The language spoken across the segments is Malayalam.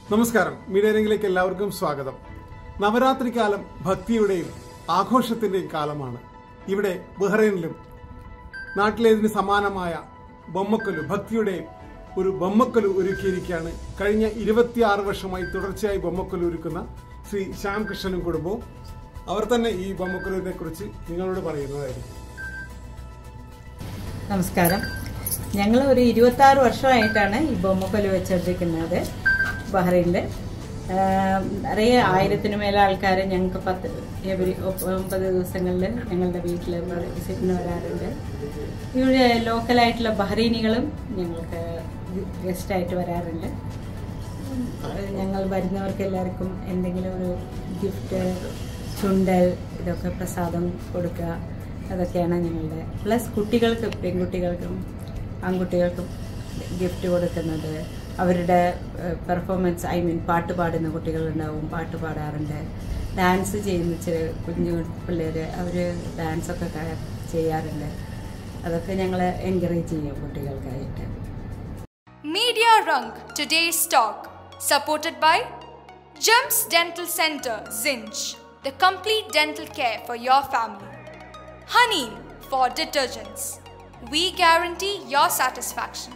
നമസ്കാരം മീഡിയരംഗിലേക്ക് എല്ലാവർക്കും സ്വാഗതം നവരാത്രി കാലം ഭക്തിയുടെയും ആഘോഷത്തിന്റെയും കാലമാണ് ഇവിടെ ബഹ്റൈനിലും നാട്ടിലേതിന് സമാനമായ ബൊമ്മക്കൊലു ഭക്തിയുടെയും ഒരു ബൊമ്മക്കൊലു ഒരുക്കിയിരിക്കുകയാണ് കഴിഞ്ഞ ഇരുപത്തിയാറ് വർഷമായി തുടർച്ചയായി ബൊമ്മക്കൊലു ഒരുക്കുന്ന ശ്രീ ശ്യാം കൃഷ്ണനും കുടുംബവും അവർ തന്നെ ഈ ബൊമ്മക്കൊലുവിനെ കുറിച്ച് നിങ്ങളോട് പറയുന്നതായിരിക്കും നമസ്കാരം ഞങ്ങൾ ഒരു ഇരുപത്തി ആറ് വർഷമായിട്ടാണ് ഈ ബൊമ്മക്കൊലു വെച്ചുകൊണ്ടിരിക്കുന്നത് ബഹ്റൈനിൽ നിറയെ ആയിരത്തിന് മേലെ ആൾക്കാർ ഞങ്ങൾക്ക് പത്ത് എവരി ഒമ്പത് ദിവസങ്ങളിൽ ഞങ്ങളുടെ വീട്ടിൽ വിസിറ്റിന് വരാറുണ്ട് ഇവിടെ ലോക്കലായിട്ടുള്ള ബഹ്റൈനികളും ഞങ്ങൾക്ക് ഗസ്റ്റായിട്ട് വരാറുണ്ട് ഞങ്ങൾ വരുന്നവർക്ക് എല്ലാവർക്കും എന്തെങ്കിലും ഒരു ഗിഫ്റ്റ് ചുണ്ടൽ ഇതൊക്കെ പ്രസാദം കൊടുക്കുക അതൊക്കെയാണ് ഞങ്ങളുടെ പ്ലസ് കുട്ടികൾക്ക് പെൺകുട്ടികൾക്കും ആൺകുട്ടികൾക്കും ഗിഫ്റ്റ് കൊടുക്കുന്നത് അവരുടെ പെർഫോമൻസ് ഐ മീൻ പാട്ട് പാടുന്ന കുട്ടികളുണ്ടാവും പാട്ട് പാടാറുണ്ട് ഡാൻസ് ചെയ്യുന്ന ചെറിയ കുഞ്ഞു പിള്ളേർ അവർ ഡാൻസൊക്കെ ക- ചെയ്യാറുണ്ട് അതൊക്കെ ഞങ്ങൾ എൻകറേജ് ചെയ്യും കുട്ടികൾക്കായിട്ട് Media Rung today's talk, supported by Gems Dental Center, Zinj, the complete dental care for your family. Honey for detergents. We guarantee your satisfaction.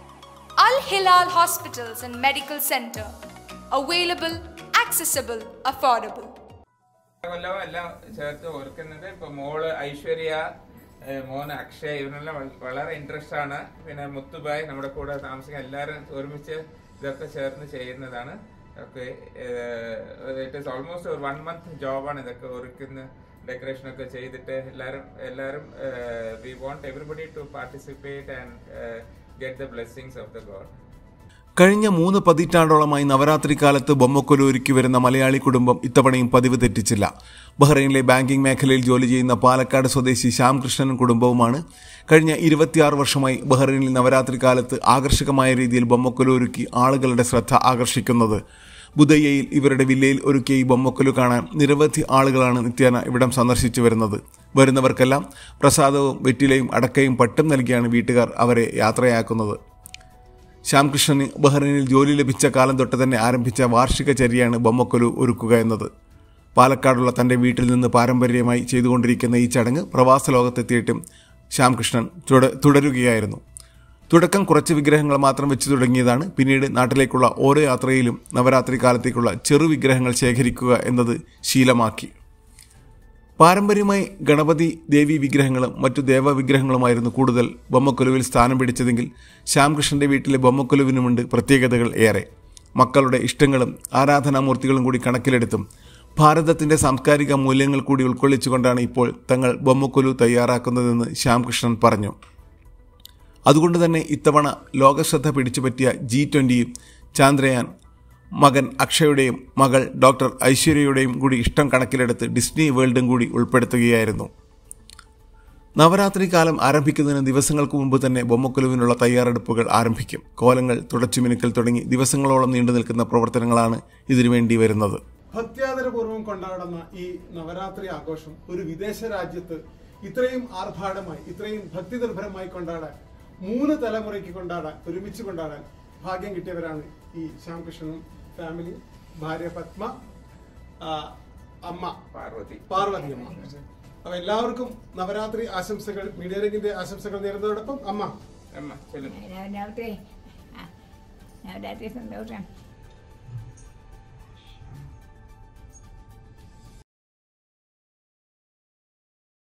Al Hilal Hospitals and Medical Center, available, accessible, affordable. കൊല്ലവും എല്ലാം ചേർത്ത് ഓർക്കുന്നത് ഇപ്പൊ മോള് ഐശ്വര്യ ഏഹ് മോൻ അക്ഷയ് ഇവരെല്ലാം വൾ- വളരെ ഇൻട്രസ്റ്റ് ആണ് പിന്നെ മുത്തുബായ് നമ്മുടെ കൂടെ താമസിക്കാൻ എല്ലാവരും ഒരുമിച്ച് ഇതൊക്കെ ചേർന്ന് ചെയ്യുന്നതാണ് ഒക്കെ ഇറ്റ് ഈസ് ഓൾമോസ്റ്റ് ഒരു വൺ മന്ത് ജോബാണ് ഇതൊക്കെ ഒരുക്കുന്ന ഡെക്കറേഷൻ ഒക്കെ ചെയ്തിട്ട് എല്ലാവരും എല്ലാവരും we want everybody to participate and get the blessings of the God കഴിഞ്ഞ മൂന്ന് പതിറ്റാണ്ടോളമായി നവരാത്രി കാലത്ത് ബൊമ്മക്കൊലു ഒരുക്കി വരുന്ന മലയാളി കുടുംബം ഇത്തവണയും പതിവ് തെറ്റിച്ചില്ല ബഹ്റൈനിലെ ബാങ്കിംഗ് മേഖലയിൽ ജോലി ചെയ്യുന്ന പാലക്കാട് സ്വദേശി ശ്യാംകൃഷ്ണനും കുടുംബവുമാണ് കഴിഞ്ഞ ഇരുപത്തിയാറ് വർഷമായി ബഹ്റൈനിൽ നവരാത്രി കാലത്ത് ആകർഷകമായ രീതിയിൽ ബൊമ്മക്കൊലു ഒരുക്കി ആളുകളുടെ ശ്രദ്ധ ആകർഷിക്കുന്നത് ബുദയ്യയിൽ ഇവരുടെ വില്ലയിൽ ഒരുക്കിയ ഈ ബൊമ്മക്കൊലു കാണാൻ നിരവധി ആളുകളാണ് നിത്യേന ഇവിടം സന്ദർശിച്ചു വരുന്നത് വരുന്നവർക്കെല്ലാം പ്രസാദവും വെറ്റിലയും അടക്കയും പട്ടും നൽകിയാണ് വീട്ടുകാർ അവരെ യാത്രയാക്കുന്നത് ശ്യാംകൃഷ്ണന് ബഹ്റൈനിൽ ജോലി ലഭിച്ച കാലം തൊട്ട് തന്നെ ആരംഭിച്ച വാർഷിക ചര്യയാണ് ബൊമ്മക്കൊലു ഒരുക്കുക എന്നത് പാലക്കാടുള്ള തന്റെ വീട്ടിൽ നിന്ന് പാരമ്പര്യമായി ചെയ്തുകൊണ്ടിരിക്കുന്ന ഈ ചടങ്ങ് പ്രവാസ ലോകത്തെത്തിയിട്ടും ശ്യാംകൃഷ്ണൻ തുട- തുടരുകയായിരുന്നു തുടക്കം കുറച്ച് വിഗ്രഹങ്ങൾ മാത്രം വെച്ച് തുടങ്ങിയതാണ് പിന്നീട് നാട്ടിലേക്കുള്ള ഓരോ യാത്രയിലും നവരാത്രി കാലത്തേക്കുള്ള ചെറു വിഗ്രഹങ്ങൾ ശേഖരിക്കുക എന്നത് ശീലമാക്കി പാരമ്പര്യമായി ഗണപതി ദേവി വിഗ്രഹങ്ങളും മറ്റു ദേവവിഗ്രഹങ്ങളുമായിരുന്നു കൂടുതൽ ബൊമ്മക്കൊലുവിൽ സ്ഥാനം പിടിച്ചതെങ്കിൽ ശ്യാംകൃഷ്ണന്റെ വീട്ടിലെ ബൊമ്മക്കൊലുവിനുമുണ്ട് പ്രത്യേകതകൾ ഏറെ മക്കളുടെ ഇഷ്ടങ്ങളും ആരാധനാമൂർത്തികളും കൂടി കണക്കിലെടുത്തും ഭാരതത്തിന്റെ സാംസ്കാരിക മൂല്യങ്ങൾ കൂടി ഉൾക്കൊള്ളിച്ചുകൊണ്ടാണ് ഇപ്പോൾ തങ്ങൾ ബൊമ്മക്കൊലു തയ്യാറാക്കുന്നതെന്ന് ശ്യാംകൃഷ്ണൻ പറഞ്ഞു അതുകൊണ്ട് തന്നെ ഇത്തവണ ലോകശ്രദ്ധ പിടിച്ചുപറ്റിയ ജി ട്വൻ്റിയും ചാന്ദ്രയാൻ മകൻ അക്ഷയുടെയും മകൾ ഡോക്ടർ ഐശ്വര്യയുടെയും കൂടി ഇഷ്ടം കണക്കിലെടുത്ത് ഡിസ്നി വേൾഡും കൂടി ഉൾപ്പെടുത്തുകയായിരുന്നു നവരാത്രി കാലം ആരംഭിക്കുന്നതിന് ദിവസങ്ങൾക്ക് മുമ്പ് തന്നെ ബൊമ്മക്കൊലുവിനുള്ള തയ്യാറെടുപ്പുകൾ ആരംഭിക്കും കോലങ്ങൾ തുടച്ചുമിനുക്കൽ തുടങ്ങി ദിവസങ്ങളോളം നീണ്ടു നിൽക്കുന്ന പ്രവർത്തനങ്ങളാണ് ഇതിനുവേണ്ടി വരുന്നത് ഭക്ത്യാദരപൂർവ്വം കൊണ്ടാടുന്ന ഈ നവരാത്രി ആഘോഷം ഒരു വിദേശ രാജ്യത്ത് ഇത്രയും ആർഭാടമായി ഇത്രയും ഭക്തി നിർഭരമായി കൊണ്ടാടാൻ മൂന്ന് തലമുറയ്ക്ക് കൊണ്ടാടാൻ ഒരുമിച്ച് കൊണ്ടാടാൻ ഭാഗ്യം കിട്ടിയവരാണ് ഈ ശ്യാംകൃഷ്ണനും ഫാമിലി ഭാര്യ പത്മ ആ, അമ്മ പാർവതി പാർവതി അമ്മ അപ്പൊ എല്ലാവർക്കും നവരാത്രി ആശംസകൾ മീഡിയ രംഗിന്റെ ആശംസകൾ നേരുന്നതോടൊപ്പം അമ്മ അമ്മ ചെല്ലുന്നു നവരാത്രി ആ, നവരാത്രി സന്തോഷം